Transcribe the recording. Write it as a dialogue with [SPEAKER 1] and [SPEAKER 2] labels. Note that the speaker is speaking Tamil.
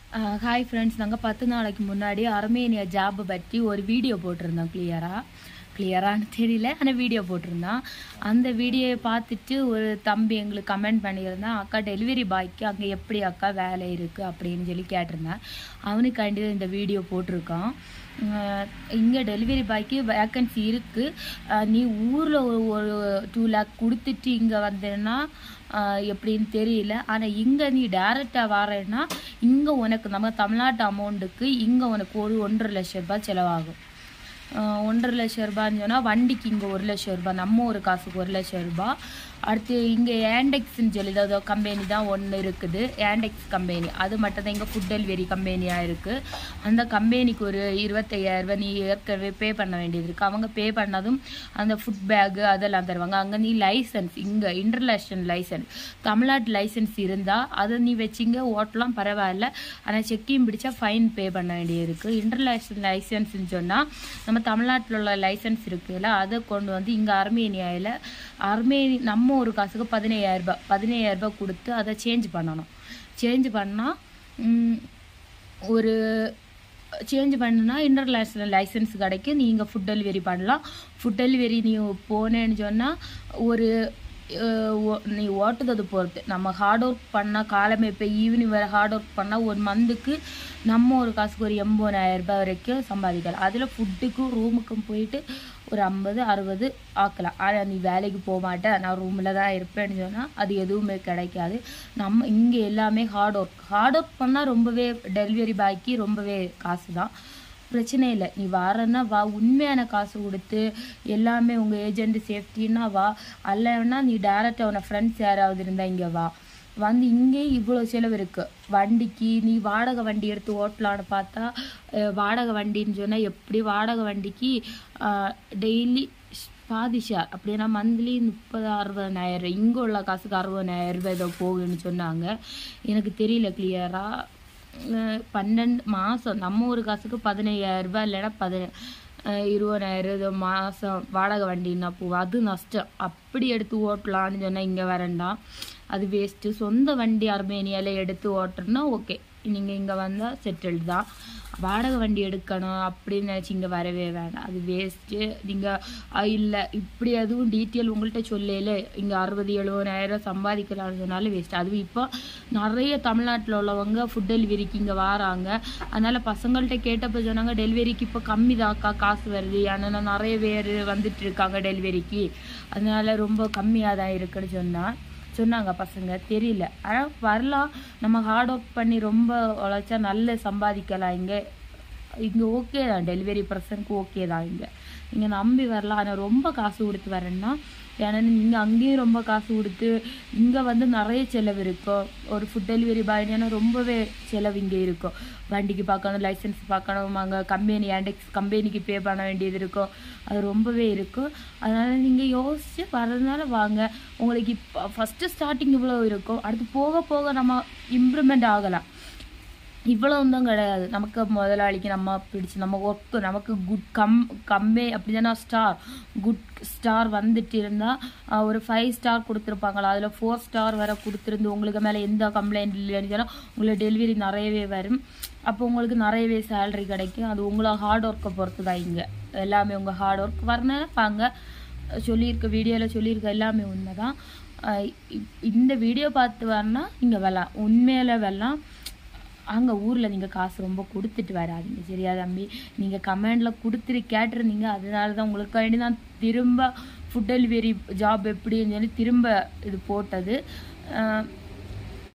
[SPEAKER 1] ஹாய் ஃப்ரெண்ட்ஸ் நாங்கள் பத்து நாளைக்கு முன்னாடி அர்மேனியா ஜாப் பற்றி ஒரு வீடியோ போட்டிருந்தோம் கிளியராக கிளியரானு தெரியல ஆனால் வீடியோ போட்டிருந்தோம் அந்த வீடியோவை பார்த்துட்டு ஒரு தம்பி எங்களுக்கு கமெண்ட் பண்ணியிருந்தான் அக்கா டெலிவரி பாய்க்கு அங்கே எப்படி அக்கா வேலை இருக்குது அப்படின்னு சொல்லி கேட்டிருந்தேன் அவனுக்காண்டி இந்த வீடியோ போட்டிருக்கான் இங்கே டெலிவரி பாய்க்கு வேக்கன்சி இருக்குது நீ ஊரில் ஒரு ஒரு டூ லேக் கொடுத்துட்டு இங்கே வந்தேன்னா ஆஹ் எப்படின்னு தெரியல ஆனால் இங்கே நீ டேரெக்டாக வரேன்னா இங்கே உனக்கு நம்ம தமிழ்நாட்டு அமௌண்ட்டுக்கு இங்கே உனக்கு ஒரு ஒன்றரை லட்சம் ரூபாய் செலவாகும் ஆஹ் ஒன்றரை லட்சம் ரூபான்னு சொன்னால் வண்டிக்கு இங்கே ஒரு லட்சம் ரூபாய் நம்ம ஒரு காசுக்கு ஒரு லட்சம் ரூபாய் அடுத்து இங்கே ஏண்டெக்ஸ்ன்னு சொல்லி ஏதோ கம்பெனி தான் ஒன்று இருக்குது ஏண்டெக்ஸ் கம்பெனி அது மட்டும் தான் இங்கே ஃபுட் டெலிவரி கம்பெனியாக இருக்குது அந்த கம்பெனிக்கு ஒரு இருபத்தையாயிரரூபா நீ ஏற்கனவே பே பண்ண வேண்டியது இருக்குது அவங்க பே பண்ணதும் அந்த ஃபுட் பேக்கு அதெல்லாம் தருவாங்க அங்கே நீ லைசன்ஸ் இங்கே இன்டர்நேஷ்னல் லைசன்ஸ் தமிழ்நாட்டு லைசன்ஸ் இருந்தால் அதை நீ வச்சிங்க ஓட்டலாம் பரவாயில்ல ஆனால் செக்கிங் பிடிச்சா ஃபைன் பே பண்ண வேண்டியது இருக்குது இன்டர்நேஷ்னல் லைசன்ஸ்னு சொன்னால் நம்ம தமிழ்நாட்டில் உள்ள லைசன்ஸ் இருக்குல்ல அதை கொண்டு வந்து இங்கே அர்மேனியாவில் அர்மேனி நம்ம ஒரு காசுக்கு பதினையாயிரரூபா பதினையாயிரரூபா கொடுத்து அதை சேஞ்ச் பண்ணணும் சேஞ்ச் பண்ணால் ஒரு சேஞ்ச் பண்ணுனா இன்டர்நேஷ்னல் லைசன்ஸ் கிடைக்கும் நீங்கள் ஃபுட் டெலிவரி பண்ணலாம் ஃபுட் டெலிவரி நீ போனேன்னு சொன்னால் ஒரு அஹ், ஓ- நீ ஓட்டுறது பொறுத்து நம்ம ஹார்ட் ஒர்க் பண்ணால் காலமே இப்போ ஈவினிங் வரை ஹார்ட் ஒர்க் பண்ணால் ஒரு மந்த்துக்கு நம்ம ஒரு காசுக்கு ஒரு எண்பதாயிரம் ரூபாய் வரைக்கும் சம்பாதிக்கலாம் அதில் ஃபுட்டுக்கும் ரூமுக்கும் போயிட்டு ஒரு ஐம்பது அறுபது ஆக்கலாம் ஆனால் நீ வேலைக்கு போக மாட்டேன் நான் ரூமில் தான் இருப்பேன்னு சொன்னால் அது எதுவுமே கிடைக்காது நம்ம இங்கே எல்லாமே ஹார்ட் ஒர்க் ஹார்ட் ஒர்க் பண்ணால் ரொம்பவே டெலிவரி பாய்க்கு ரொம்பவே காசு தான் பிரச்சனை இல்லை நீ வரன்னா வா உண்மையான காசு கொடுத்து எல்லாமே உங்கள் ஏஜென்ட் சேஃப்டின்னா வா அல்லன்னா நீ டேரெக்டாக உன ஃப்ரெண்ட்ஸ் யாராவது இருந்தால் இங்கே வா வந்து இங்கே இவ்வளோ செலவு இருக்குது வண்டிக்கு நீ வாடகை வண்டி எடுத்து ஓட்டலான்னு பார்த்தா அஹ், வாடகை வண்டின்னு சொன்னால் எப்படி வாடகை வண்டிக்கு டெய்லி பாதி ஷேர் அப்படின்னா மந்த்லி முப்பது அறுபதனாயிரம் இங்கே உள்ள காசுக்கு அறுபதனாயிரம் ரூபாய் ஏதோ போகுதுன்னு சொன்னாங்க எனக்கு தெரியல கிளியராக பன்னெண்டு மாதம் நம்ம ஒரு காசுக்கு பதினையாயிரம் ரூபாய் இல்லைன்னா பதி அஹ் இருபதாயிரம் ஏதோ மாதம் வாடகை வண்டின்னா போகும் அது நஷ்டம் அப்படி எடுத்து ஓட்டலான்னு சொன்னால் இங்கே வரேன்டாம் அது வேஸ்ட்டு சொந்த வண்டி அர்மேனியாவில் எடுத்து ஓட்டுறதுனா ஓகே நீங்கள் இங்கே வந்தால் செட்டில்டு தான் வாடகை வண்டி எடுக்கணும் அப்படின்னு நினச்சி இங்கே வரவே வேண்டாம் அது வேஸ்ட்டு நீங்கள் இல்லை இப்படி எதுவும் டீட்டெயில் உங்கள்கிட்ட சொல்லல இங்கே அறுபது எழுபதாயிரம் சம்பாதிக்கலாம்னு சொன்னாலும் வேஸ்ட் அதுவும் இப்போ நிறைய தமிழ்நாட்டில் உள்ளவங்க ஃபுட் டெலிவரிக்கு இங்கே வராங்க அதனால் பசங்கள்கிட்ட கேட்டப்போ சொன்னாங்க டெலிவரிக்கு இப்போ கம்மி தாக்கா காசு வருது ஏன்னா நிறைய பேர் வந்துட்டு இருக்காங்க டெலிவரிக்கு அதனால ரொம்ப கம்மியாக தான் இருக்குன்னு சொன்னால் சொன்னாங்க பசங்க தெரியல ஆனால் வரலாம் நம்ம ஹார்ட் ஒர்க் பண்ணி ரொம்ப உழைச்சா நல்ல சம்பாதிக்கலாம் இங்கே இங்கே ஓகே தான் டெலிவரி பர்சனுக்கு ஓகே தான் இங்கே நீங்கள் நம்பி வரலாம் ஆனால் ரொம்ப காசு கொடுத்து வரேன்னா ஏன்னா நீங்கள் அங்கேயும் ரொம்ப காசு கொடுத்து இங்கே வந்து நிறைய செலவு இருக்கும் ஒரு ஃபுட் டெலிவரி பாய்னா ரொம்பவே செலவு இங்கே இருக்கும் வண்டிக்கு பார்க்கணும் லைசன்ஸ் பார்க்கணும் அங்கே கம்பெனி ஆண்டெக்ஸ் கம்பெனிக்கு பே பண்ண வேண்டியது இருக்கும் அது ரொம்பவே இருக்கும் அதனால் நீங்கள் யோசிச்சு வர்றதுனால வாங்க உங்களுக்கு இப்போ ஃபஸ்ட்டு ஸ்டார்டிங் இவ்வளோ இருக்கும் அடுத்து போக போக நம்ம இம்ப்ரூவ்மெண்ட் ஆகலாம் இவ்வளவு தான் கிடையாது நமக்கு முதலாளிக்கு நம்ம பிடிச்சு நம்ம ஒர்க்கு நமக்கு குட் கம் கம்மே அப்படின்னா ஸ்டார் குட் ஸ்டார் வந்துட்டு இருந்தால் ஒரு ஃபைவ் ஸ்டார் கொடுத்துருப்பாங்களா அதில் ஃபோர் ஸ்டார் வரை கொடுத்துருந்து உங்களுக்கு மேலே எந்த கம்ப்ளைண்ட் இல்லைன்னு சொன்னால் உங்களுக்கு டெலிவரி நிறையவே வரும் அப்போ உங்களுக்கு நிறையவே சேலரி கிடைக்கும் அது உங்களை ஹார்ட் ஒர்க்கை பொறுத்து தான் இங்கே எல்லாமே உங்கள் ஹார்ட் ஒர்க் வரணும் பாங்க சொல்லியிருக்க வீடியோவில் சொல்லியிருக்க எல்லாமே உண்மை தான் இந்த வீடியோ பார்த்து வரனா இங்கே வரலாம் உண்மையில வரலாம் அங்கே ஊரில் நீங்கள் காசு ரொம்ப கொடுத்துட்டு வராதீங்க சரியா தம்பி நீங்கள் கமெண்டில் கொடுத்துட்டு கேட்டிருந்தீங்க அதனால தான் உங்களுக்கு வேண்டி தான் திரும்ப ஃபுட் டெலிவரி ஜாப் எப்படின்னு சொல்லி திரும்ப இது போட்டது அஹ்